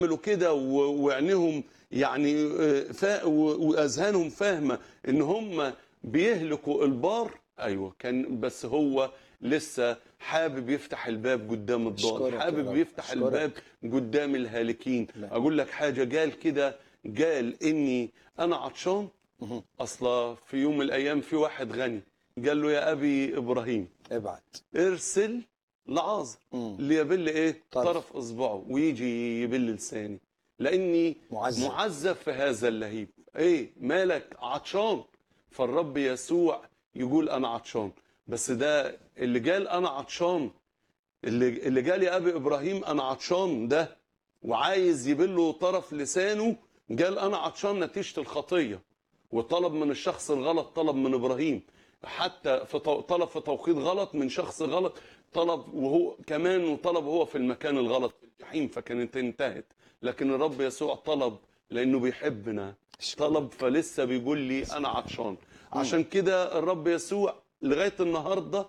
يعملوا كده و- وعينيهم يعني آه، فا و- واذهانهم فاهمه ان هم بيهلكوا البار ايوه كان بس هو لسه حابب يفتح الباب قدام الضال أشكرك يا حابب رب، يفتح أشكرك. الباب قدام الهالكين لا. اقول لك حاجه قال كده قال اني انا عطشان مهم. اصلا في يوم من الايام في واحد غني قال له يا ابي ابراهيم ابعت ارسل لعازر مم. ليبل ايه طرف. طرف, اصبعه ويجي يبل لساني لاني معذب. معذب في هذا اللهيب ايه مالك عطشان فالرب يسوع يقول انا عطشان بس ده اللي قال انا عطشان اللي اللي قال يا ابي ابراهيم انا عطشان ده وعايز يبله طرف لسانه قال انا عطشان نتيجه الخطيه وطلب من الشخص الغلط طلب من ابراهيم حتى في تو- طلب في توقيت غلط من شخص غلط طلب وهو كمان وطلب هو في المكان الغلط في الجحيم فكانت انتهت لكن الرب يسوع طلب لانه بيحبنا طلب فلسه بيقول لي انا عطشان عشان كده الرب يسوع لغايه النهارده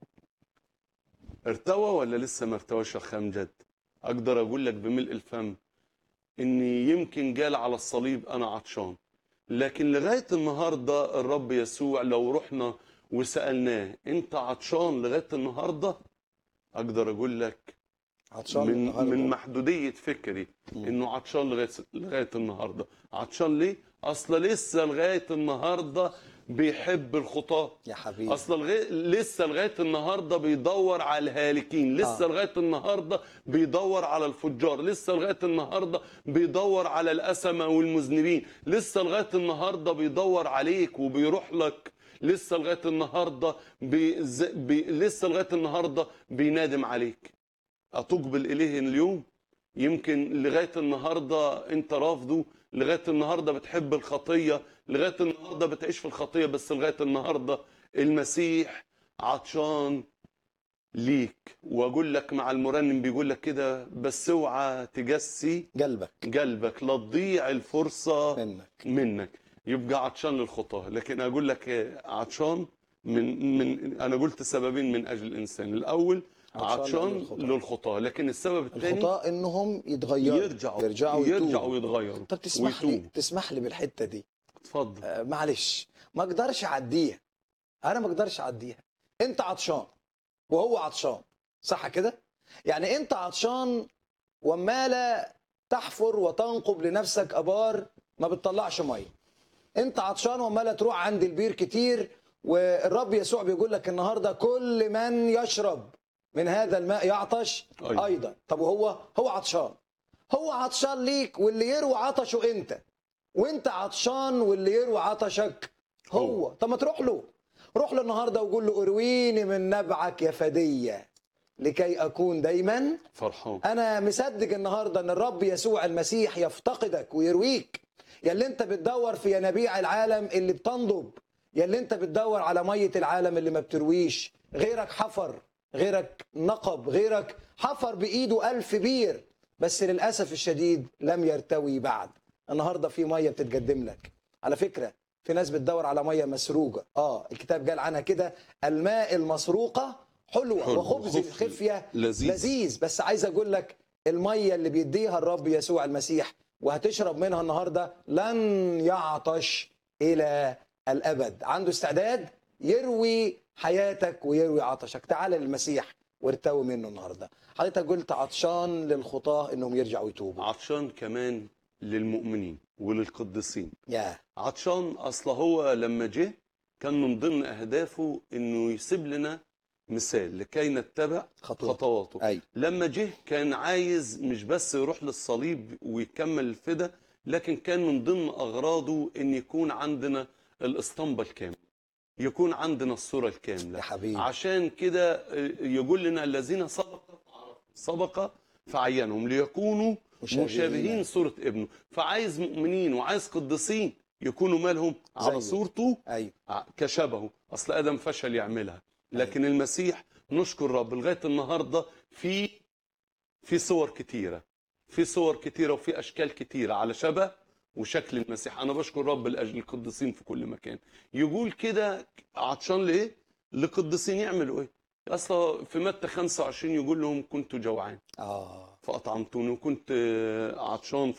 ارتوى ولا لسه ما ارتواش يا خام جد اقدر اقول لك بملء الفم ان يمكن قال على الصليب انا عطشان لكن لغايه النهارده الرب يسوع لو رحنا وسالناه انت عطشان لغايه النهارده اقدر اقول لك عطشان من النهارده من محدوديه فكري انه عطشان لغايه لغايه النهارده عطشان ليه اصل لسه لغايه النهارده بيحب الخطاه يا حبيبي اصل لغاية لسه لغايه النهارده بيدور على الهالكين لسه آه. آه. لغايه النهارده بيدور على الفجار لسه لغايه النهارده بيدور على الاسمه والمذنبين لسه لغايه النهارده بيدور عليك وبيروح لك لسه لغايه النهارده بي... ز- بي... لسه لغايه النهارده بينادم عليك أتقبل إليه اليوم يمكن لغاية النهاردة أنت رافضه لغاية النهاردة بتحب الخطية لغاية النهاردة بتعيش في الخطية بس لغاية النهاردة المسيح عطشان ليك وأقول لك مع المرنم بيقول لك كده بس اوعى تجسي قلبك قلبك لا تضيع الفرصة منك منك يبقى عطشان للخطاه لكن اقول لك إيه، عطشان من من انا قلت سببين من اجل الانسان الاول عطشان عطشان للخطاة. للخطاه لكن السبب الثاني الخطاة انهم يتغيروا يرجعوا يرجعوا يرجعوا يتوبوا ويتغيروا طب تسمح لي ويتوبوا. تسمح لي بالحته دي اتفضل آه معلش ما اقدرش اعديها انا ما اقدرش اعديها انت عطشان وهو عطشان صح كده يعني انت عطشان وماله تحفر وتنقب لنفسك ابار ما بتطلعش ميه انت عطشان وماله تروح عند البير كتير والرب يسوع بيقول لك النهارده كل من يشرب من هذا الماء يعطش أيوة. ايضا طب وهو هو عطشان هو عطشان ليك واللي يروي عطشه انت وانت عطشان واللي يروي عطشك هو, هو. طب ما تروح له روح له النهارده وقول له ارويني من نبعك يا فديه لكي اكون دايما فرحان انا مصدق النهارده ان الرب يسوع المسيح يفتقدك ويرويك يا اللي انت بتدور في ينابيع العالم اللي بتنضب يا اللي انت بتدور على ميه العالم اللي ما بترويش غيرك حفر غيرك نقب غيرك حفر بايده ألف بير بس للاسف الشديد لم يرتوي بعد النهارده في ميه بتتقدم لك على فكره في ناس بتدور على ميه مسروقه اه الكتاب قال عنها كده الماء المسروقه حلوه حلو، وخبز وخبز الخفيه لذيذ. لذيذ بس عايز اقول لك الميه اللي بيديها الرب يسوع المسيح وهتشرب منها النهارده لن يعطش الى الابد عنده استعداد يروي حياتك ويروي عطشك تعال للمسيح وارتوي منه النهارده حضرتك قلت عطشان للخطاه انهم يرجعوا يتوبوا عطشان كمان للمؤمنين وللقديسين يا عطشان اصل هو لما جه كان من ضمن اهدافه انه يسيب لنا مثال لكي نتبع خطوة. خطواته اي لما جه كان عايز مش بس يروح للصليب ويكمل الفدا لكن كان من ضمن اغراضه ان يكون عندنا الاسطمبه الكامله يكون عندنا الصوره يا الكامله حبيبي عشان كده آه، يقول لنا الذين سبق سبق فعينهم ليكونوا مشابهين. مشابهين صوره ابنه فعايز مؤمنين وعايز قديسين يكونوا مالهم على زيه. صورته ايوه ع- كشبهه اصل ادم فشل يعملها لكن المسيح نشكر رب لغايه النهارده في في صور كتيره في صور كتيره وفي اشكال كتيره على شبه وشكل المسيح انا بشكر رب لاجل القديسين في كل مكان يقول كده عطشان لايه لقديسين يعملوا ايه اصلا في متى 25 يقول لهم كنت جوعان اه فاطعمتوني وكنت آه، عطشان